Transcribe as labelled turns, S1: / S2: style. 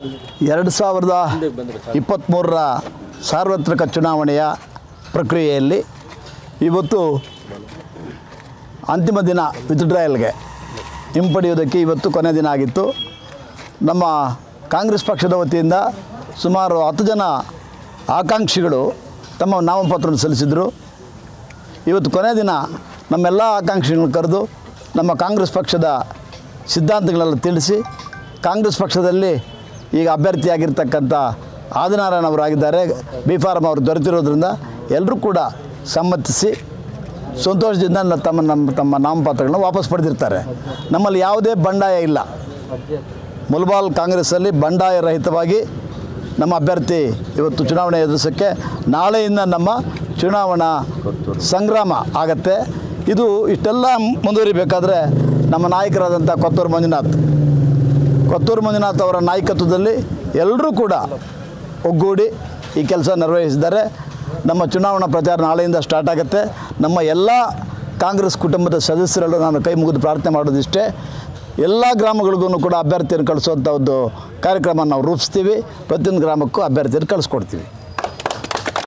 S1: ಎರಡು ಸಾವಿರದ ಇಪ್ಪತ್ತ್ಮೂರರ ಸಾರ್ವತ್ರಿಕ ಚುನಾವಣೆಯ ಪ್ರಕ್ರಿಯೆಯಲ್ಲಿ ಇವತ್ತು ಅಂತಿಮ ದಿನ ವಿತ್ಡ್ರಾಯಲ್ಗೆ ಹಿಂಪಡೆಯೋದಕ್ಕೆ ಇವತ್ತು ಕೊನೆ ದಿನ ಆಗಿತ್ತು ನಮ್ಮ ಕಾಂಗ್ರೆಸ್ ಪಕ್ಷದ ವತಿಯಿಂದ ಸುಮಾರು ಹತ್ತು ಜನ ಆಕಾಂಕ್ಷಿಗಳು ತಮ್ಮ ನಾಮಪತ್ರವನ್ನು ಸಲ್ಲಿಸಿದರು ಇವತ್ತು ಕೊನೆ ದಿನ ನಮ್ಮೆಲ್ಲ ಆಕಾಂಕ್ಷಿಗಳನ್ನು ಕರೆದು ನಮ್ಮ ಕಾಂಗ್ರೆಸ್ ಪಕ್ಷದ ಸಿದ್ಧಾಂತಗಳೆಲ್ಲ ತಿಳಿಸಿ ಕಾಂಗ್ರೆಸ್ ಪಕ್ಷದಲ್ಲಿ ಈಗ ಅಭ್ಯರ್ಥಿಯಾಗಿರ್ತಕ್ಕಂಥ ಆದಿನಾರಾಯಣ ಅವರಾಗಿದ್ದಾರೆ ಬಿ ಫಾರ್ಮ್ ಅವರು ದೊರೆತಿರೋದ್ರಿಂದ ಎಲ್ಲರೂ ಕೂಡ ಸಮ್ಮತಿಸಿ ಸಂತೋಷದಿಂದ ನ- ತಮ್ಮ ನಮ್ಮ ತಮ್ಮ ನಾಮಪತ್ರಗಳನ್ನ ವಾಪಸ್ ಪಡೆದಿರ್ತಾರೆ ನಮ್ಮಲ್ಲಿ ಯಾವುದೇ ಬಂಡಾಯ ಇಲ್ಲ ಮುಲ್ಬಾಲ್ ಕಾಂಗ್ರೆಸ್ಸಲ್ಲಿ ಬಂಡಾಯ ರಹಿತವಾಗಿ ನಮ್ಮ ಅಭ್ಯರ್ಥಿ ಇವತ್ತು ಚುನಾವಣೆ ಎದುರಿಸೋಕ್ಕೆ ನಾಳೆಯಿಂದ ನಮ್ಮ ಚುನಾವಣಾ ಸಂಗ್ರಾಮ ಆಗತ್ತೆ ಇದು ಇಷ್ಟೆಲ್ಲ ಮುಂದುವರಿಬೇಕಾದ್ರೆ ನಮ್ಮ ನಾಯಕರಾದಂಥ ಕೊತ್ತೂರು ಮಂಜುನಾಥ್ ಕೊತ್ತೂರು ಮಂಜುನಾಥ್ ಅವರ ನಾಯಕತ್ವದಲ್ಲಿ ಎಲ್ಲರೂ ಕೂಡ ಒಗ್ಗೂಡಿ ಈ ಕೆಲಸ ನಿರ್ವಹಿಸಿದ್ದಾರೆ ನಮ್ಮ ಚುನಾವಣಾ ಪ್ರಚಾರ ನಾಳೆಯಿಂದ ಸ್ಟಾರ್ಟ್ ಆಗುತ್ತೆ ನಮ್ಮ ಎಲ್ಲ ಕಾಂಗ್ರೆಸ್ ಕುಟುಂಬದ ಸದಸ್ಯರಲ್ಲೂ ನಾನು ಕೈ ಮುಗಿದು ಪ್ರಾರ್ಥನೆ ಮಾಡೋದಿಷ್ಟೇ ಎಲ್ಲ ಗ್ರಾಮಗಳಿಗೂ ಕೂಡ ಅಭ್ಯರ್ಥಿಯನ್ನು ಕಳಿಸುವಂಥ ಒಂದು ಕಾರ್ಯಕ್ರಮ ನಾವು ರೂಪಿಸ್ತೀವಿ ಪ್ರತಿಯೊಂದು ಗ್ರಾಮಕ್ಕೂ ಅಭ್ಯರ್ಥಿಯನ್ನು ಕಳಿಸ್ಕೊಡ್ತೀವಿ